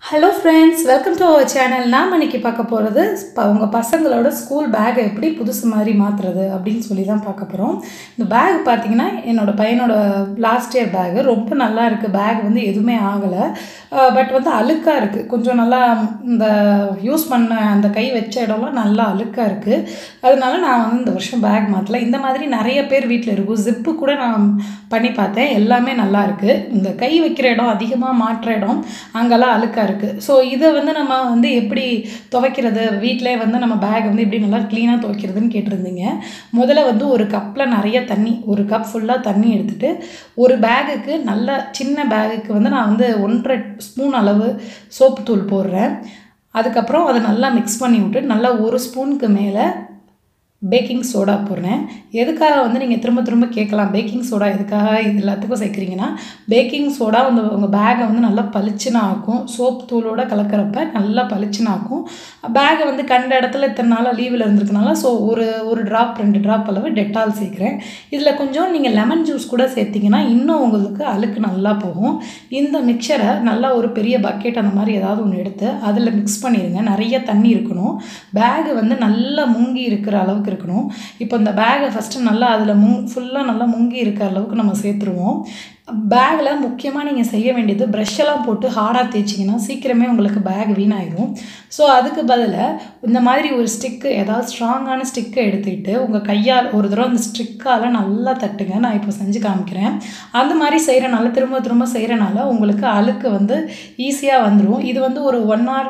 hello friends welcome to our channel நாம் இன்னைக்கு பார்க்க போகிறது உங்கள் பசங்களோட ஸ்கூல் பேக்கை எப்படி புதுசு மாதிரி மாற்றுறது அப்படின்னு சொல்லி தான் பார்க்க போகிறோம் இந்த பேக் பார்த்தீங்கன்னா என்னோடய பையனோட லாஸ்ட் இயர் பேகு ரொம்ப நல்லா இருக்குது பேக் வந்து எதுவுமே ஆகலை பட் வந்து அழுக்காக இருக்குது கொஞ்சம் நல்லா இந்த யூஸ் பண்ண அந்த கை வச்ச இடம்லாம் நல்லா அழுக்காக இருக்குது அதனால நான் வந்து இந்த வருஷம் பேக் மாற்றல இந்த மாதிரி நிறைய பேர் வீட்டில் இருக்கும் ஜிப்பு கூட நான் பண்ணி பார்த்தேன் எல்லாமே நல்லா இருக்குது இந்த கை வைக்கிற இடம் அதிகமாக மாற்றுற இடம் அங்கெல்லாம் அழுக்காக இருக்குது ஸோ இதை வந்து நம்ம வந்து எப்படி துவைக்கிறது வீட்டிலே வந்து நம்ம பேக் வந்து எப்படி நல்லா க்ளீனாக துவைக்கிறதுன்னு கேட்டிருந்தீங்க முதல்ல வந்து ஒரு கப்பில் நிறைய தண்ணி ஒரு கப் ஃபுல்லாக தண்ணி எடுத்துகிட்டு ஒரு பேகுக்கு நல்ல சின்ன பேகுக்கு வந்து நான் வந்து ஒன்றரை ஸ்பூன் அளவு சோப்பு தூள் போடுறேன் அதுக்கப்புறம் அதை நல்லா மிக்ஸ் பண்ணி விட்டு நல்லா ஒரு ஸ்பூனுக்கு மேலே பேக்கிங் சோடா போடுறேன் எதுக்காக வந்து நீங்கள் திரும்ப திரும்ப கேட்கலாம் பேக்கிங் சோடா எதுக்காக இது எல்லாத்துக்கும் சேர்க்குறீங்கன்னா பேக்கிங் சோடா வந்து உங்கள் பேக்கை வந்து நல்லா பளிச்சுன்னு ஆக்கும் சோப் தூளோட கலக்கிறப்ப நல்லா பளிச்சுன்னு ஆக்கும் பேக்கை வந்து கண்ட இடத்துல இத்தனை நாளாக லீவில் இருந்திருக்கனால ஸோ ஒரு ஒரு ட்ராப் ரெண்டு ட்ராப் அளவு டெட்டால் சேர்க்குறேன் இதில் கொஞ்சம் நீங்கள் லெமன் ஜூஸ் கூட சேர்த்திங்கன்னா இன்னும் உங்களுக்கு அழுக்கு நல்லா போகும் இந்த மிக்சரை நல்லா ஒரு பெரிய பக்கெட் அந்த மாதிரி ஏதாவது ஒன்று எடுத்து அதில் மிக்ஸ் பண்ணிடுங்க நிறைய தண்ணி இருக்கணும் பேகு வந்து நல்லா முங்கி இருக்கிற அளவுக்கு இருக்கணும் இப்போ இந்த பேகை ஃபஸ்ட்டு நல்லா அதில் முங் ஃபுல்லாக நல்லா முங்கி இருக்கிற அளவுக்கு நம்ம சேர்த்துருவோம் பேக்கில் முக்கியமாக நீங்கள் செய்ய வேண்டியது ப்ரெஷ்ஷெல்லாம் போட்டு ஹார்டாக தேய்ச்சிங்கன்னா சீக்கிரமே உங்களுக்கு பேக் வீணாயிடும் ஸோ அதுக்கு பதிலாக இந்த மாதிரி ஒரு ஸ்டிக்கு ஏதாவது ஸ்ட்ராங்கான ஸ்டிக்கை எடுத்துக்கிட்டு உங்கள் கையால் ஒரு தடவை அந்த ஸ்டிக்கால் நல்லா தட்டுங்க நான் இப்போ செஞ்சு காமிக்கிறேன் அந்த மாதிரி செய்கிறனால திரும்ப திரும்ப செய்கிறனால உங்களுக்கு அழுக்கு வந்து ஈஸியாக வந்துடும் இது வந்து ஒரு ஒன் ஹவர்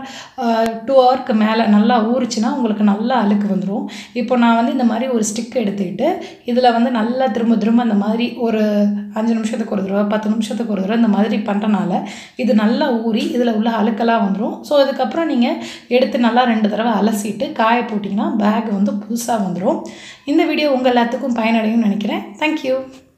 டூ ஹவருக்கு மேலே நல்லா ஊறுச்சுன்னா உங்களுக்கு நல்லா அழுக்கு வந்துடும் இப்போ நான் வந்து இந்த மாதிரி ஒரு ஸ்டிக் எடுத்துக்கிட்டு இதில் வந்து நல்லா திரும்ப திரும்ப அந்த மாதிரி ஒரு அஞ்சு நிமிஷத்துக்கு ஒரு தடவை பத்து நிமிஷத்துக்கு ஒரு தடவை இந்த மாதிரி பண்ணுறனால இது நல்லா ஊறி இதில் உள்ள அழுக்கெல்லாம் வந்துடும் ஸோ அதுக்கப்புறம் நீங்கள் எடுத்து நல்லா ரெண்டு தடவை அலசிட்டு காய போட்டிங்கன்னா பேக் வந்து புதுசாக வந்துடும் இந்த வீடியோ உங்கள் எல்லாத்துக்கும் பயனடையும்னு நினைக்கிறேன் தேங்க்யூ